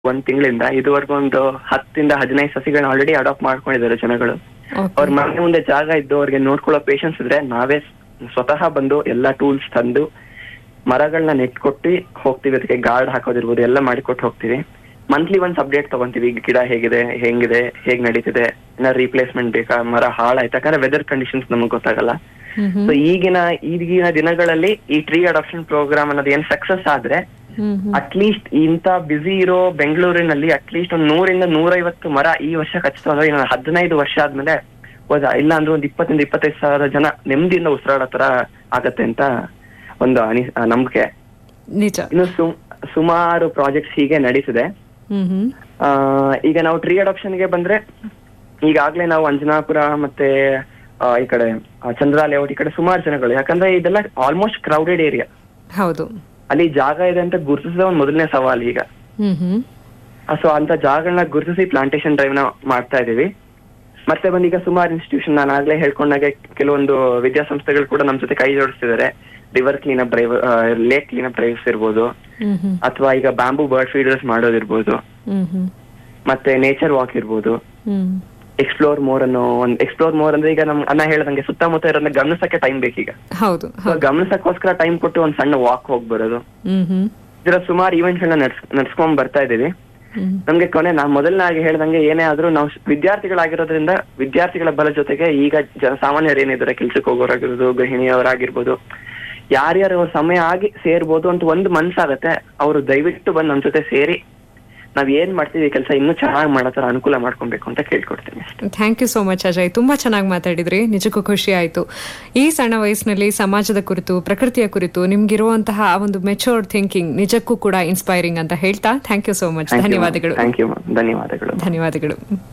ಒಂದ್ ತಿಂಗಳಿಂದ ಇದುವರೆಗೂ ಒಂದು ಹತ್ತರಿಂದ ಹದಿನೈದು ಸಸಿಗಳನ್ನ ಆಲ್ರೆಡಿ ಅಡಾಪ್ಟ್ ಮಾಡ್ಕೊಂಡಿದ್ದಾರೆ ಜನಗಳು ಅವ್ರ ಮನೆ ಮುಂದೆ ಜಾಗ ಇದ್ದು ಅವ್ರಿಗೆ ನೋಡ್ಕೊಳ್ಳೋ ಪೇಷನ್ಸ್ ಇದ್ರೆ ನಾವೇ ಸ್ವತಃ ಬಂದು ಎಲ್ಲಾ ಟೂಲ್ಸ್ ತಂದು ಮರಗಳನ್ನ ನೆಟ್ಕೊಟ್ಟು ಹೋಗ್ತೀವಿ ಅದಕ್ಕೆ ಗಾರ್ಡ್ ಹಾಕೋದಿರ್ಬೋದು ಎಲ್ಲ ಮಾಡಿಕೊಟ್ಟು ಹೋಗ್ತೀವಿ ಮಂತ್ಲಿ ಒಂದ್ ಅಪ್ಡೇಟ್ ತಗೊಂತೀವಿ ಈಗ ಗಿಡ ಹೇಗಿದೆ ಹೆಂಗಿದೆ ಹೇಗ್ ನಡೀತಿದೆ ಏನಾದ್ರು ರೀಪ್ಲೇಸ್ಮೆಂಟ್ ಬೇಕಾ ಮರ ಹಾಳಾಯ್ತು ಯಾಕಂದ್ರೆ ವೆದರ್ ಕಂಡೀಷನ್ಸ್ ನಮಗ್ ಗೊತ್ತಾಗಲ್ಲ ಸೊ ಈಗಿನ ಈಗಿನ ದಿನಗಳಲ್ಲಿ ಈ ಟ್ರೀ ಅಡಾಪ್ಷನ್ ಪ್ರೋಗ್ರಾಮ್ ಅನ್ನೋದು ಏನ್ ಸಕ್ಸಸ್ ಆದ್ರೆ ಅಟ್ಲೀಸ್ಟ್ ಇಂತ ಬ್ಯುಸಿ ಇರೋ ಬೆಂಗಳೂರಿನಲ್ಲಿ ಅಟ್ಲೀಸ್ಟ್ ಒಂದ್ ನೂರಿಂದ ನೂರೈವತ್ತು ಮರ ಈ ವರ್ಷ ಖಚಿತ ಅಂದ್ರೆ ಇನ್ನೊಂದು ಹದಿನೈದು ವರ್ಷ ಆದ್ಮೇಲೆ ಹೋದ ಇಲ್ಲ ಅಂದ್ರೆ ಒಂದ್ ಇಪ್ಪತ್ತರಿಂದ ಇಪ್ಪತ್ತೈದು ಸಾವಿರ ಜನ ನೆಮ್ಮದಿಯಿಂದ ಉಸಿರಾಡೋ ತರ ಆಗತ್ತೆ ಅಂತ ಒಂದು ಅನಿ ಆ, ನಂಬಿಕೆ ನಿಜ ಇನ್ನು ಸು- ಸುಮಾರು ಪ್ರಾಜೆಕ್ಟ್ಸ್ ಹೀಗೆ ನಡೀತಿದೆ ಹ್ಮ್ ಹ್ಮ್ ಆ, ಈಗ ನಾವು ಟ್ರೀ ಅಡಾಪ್ಷನ್ ಗೆ ಬಂದ್ರೆ ಈಗಾಗ್ಲೇ ನಾವು ಅಂಜನಾಪುರ ಮತ್ತೆ ಆ, ಈ ಕಡೆ ಆ, ಚಂದ್ರ ಲೇಔಟ್ ಈ ಕಡೆ ಸುಮಾರು ಜನಗಳು ಯಾಕಂದ್ರೆ ಇದೆಲ್ಲ ಆಲ್ಮೋಸ್ಟ್ ಕ್ರೌಡೆಡ್ ಏರಿಯಾ ಹೌದು ಅಲ್ಲಿ ಜಾಗ ಇದೆ ಅಂತ ಗುರುತಿಸಿದ ಒಂದು ಮೊದಲನೇ ಸವಾಲು ಈಗ ಹ್ಮ್ ಹ್ಮ್ ಸೊ ಅಂತ ಜಾಗಗಳನ್ನ ಗುರುತಿಸಿ ಪ್ಲಾಂಟೇಶನ್ ಡ್ರೈವ್ ನ ಮಾಡ್ತಾ ಇದೀವಿ ಮತ್ತೆ ಬಂದು ಈಗ ಸುಮಾರು ಇನ್ಸ್ಟಿಟ್ಯೂಷನ್ ನಾನು ಆಗ್ಲೇ ಹೇಳ್ಕೊಂಡಾಗೆ ಕೆಲವೊಂದು ವಿದ್ಯಾಸಂಸ್ಥೆಗಳು ಕೂಡ ನಮ್ ಜೊತೆ ಕೈ ಜೋಡಿಸ್ತಿದ್ದಾರೆ river clean up drive lake clean up drives ಇರ್ಬೋದು ಹ್ಮ್ ಹ್ಮ್ ಅಥವಾ ಈಗ ಬ್ಯಾಂಬೂ ಬರ್ಡ್ ಫೀಡರ್ಸ್ ಮಾಡೋದಿರ್ಬೋದು ಹ್ಮ್ ಹ್ಮ್ ಮತ್ತೆ ನೇಚರ್ ವಾಕ್ ಇರ್ಬೋದು ಹ್ಮ್ ಎಕ್ಸ್ಪ್ಲೋರ್ ಮೋರ್ ಅನ್ನೋ ಒಂದ್ ಎಕ್ಸ್ಪ್ಲೋರ್ ಮೋರ್ ಅಂದ್ರೆ ಈಗ ನಮ್ ಅನ್ನ ಹೇಳ್ದಂಗೆ ಸುತ್ತಮುತ್ತ ಇರೋದನ್ನ ಗಮನಿಸಕ್ಕೆ ಟೈಮ್ ಬೇಕೀಗ ಹೌದು So, ಹೌದು ಗಮನಿಸಕ್ಕೋಸ್ಕರ ಟೈಮ್ ಕೊಟ್ಟು ಒಂದ್ ಸಣ್ಣ ವಾಕ್ ಹೋಗ್ ಬರೋದು ಹ್ಮ್ ಹ್ಮ್ ಇದರ ಸುಮಾರು ಈವೆಂಟ್ಸ್ ಗಳನ್ನ ನಡ್ಸ್ ನಡ್ಸ್ಕೊಂಡ್ ಬರ್ತಾ ಇದೀವಿ ಹ್ಮ್ ನಮ್ಗೆ ಕೊನೆ ನಾ ಮೊದಲನಾಗಿ ಹೇಳ್ದಂಗೆ ಏನೇ ಆದ್ರೂ ನಾವು ವಿದ್ಯಾರ್ಥಿಗಳಾಗಿರೋದ್ರಿಂದ ವಿದ್ಯಾರ್ಥಿಗಳ ಬಲ ಜೊತೆಗೆ ಈಗ ಜನ ಸಾಮಾನ್ಯರು ಏನಿದ್ದಾರೆ ಕೆಲ್ಸಕ್ಕೆ ಹೋಗೋರಾಗಿರ್ಬೋದು ಗೃಹಿಣಿಯವರಾಗಿರ್ಬೋದು ಯಾರ್ಯಾರು ಅವ್ರ ಸಮಯ ಆಗಿ ಸೇರ್ಬೋದು ಅಂತ ಒಂದು ಮನ್ಸಾಗತ್ತೆ ಅವರು ದಯವಿಟ್ಟು ಬಂದು ನಮ್ ಜೊತೆ ಸೇರಿ ನಾವ್ ಏನ್ ಮಾಡ್ತೀವಿ ಕೆಲಸ ಇನ್ನೂ ಚೆನ್ನಾಗಿ ಮಾಡೋ ತರ ಅನುಕೂಲ ಮಾಡ್ಕೊಬೇಕು ಅಂತ ಕೇಳ್ಕೊಡ್ತೀನಿ thank you so much Ajay ತುಂಬಾ ಚೆನ್ನಾಗಿ ಮಾತಾಡಿದ್ರಿ ನಿಜಕ್ಕೂ ಖುಷಿ ಆಯ್ತು ಈ ಸಣ್ಣ ವಯಸ್ಸಿನಲ್ಲಿ ಸಮಾಜದ ಕುರಿತು ಪ್ರಕೃತಿಯ ಕುರಿತು ನಿಮ್ಗಿರುವಂತಹ ಆ ಒಂದು ಮೆಚೋರ್ಡ್ ಥಿಂಕಿಂಗ್ ನಿಜಕ್ಕೂ ಕೂಡ ಇನ್ಸ್ಪೈರಿಂಗ್ ಅಂತ ಹೇಳ್ತಾ ಥ್ಯಾಂಕ್ ಯು ಸೋ ಮಚ್ ಧನ್ಯವಾದಗಳು ಥ್ಯಾಂಕ್ ಯು ಧನ್ಯವಾದಗಳು ಧನ್ಯವಾದಗಳು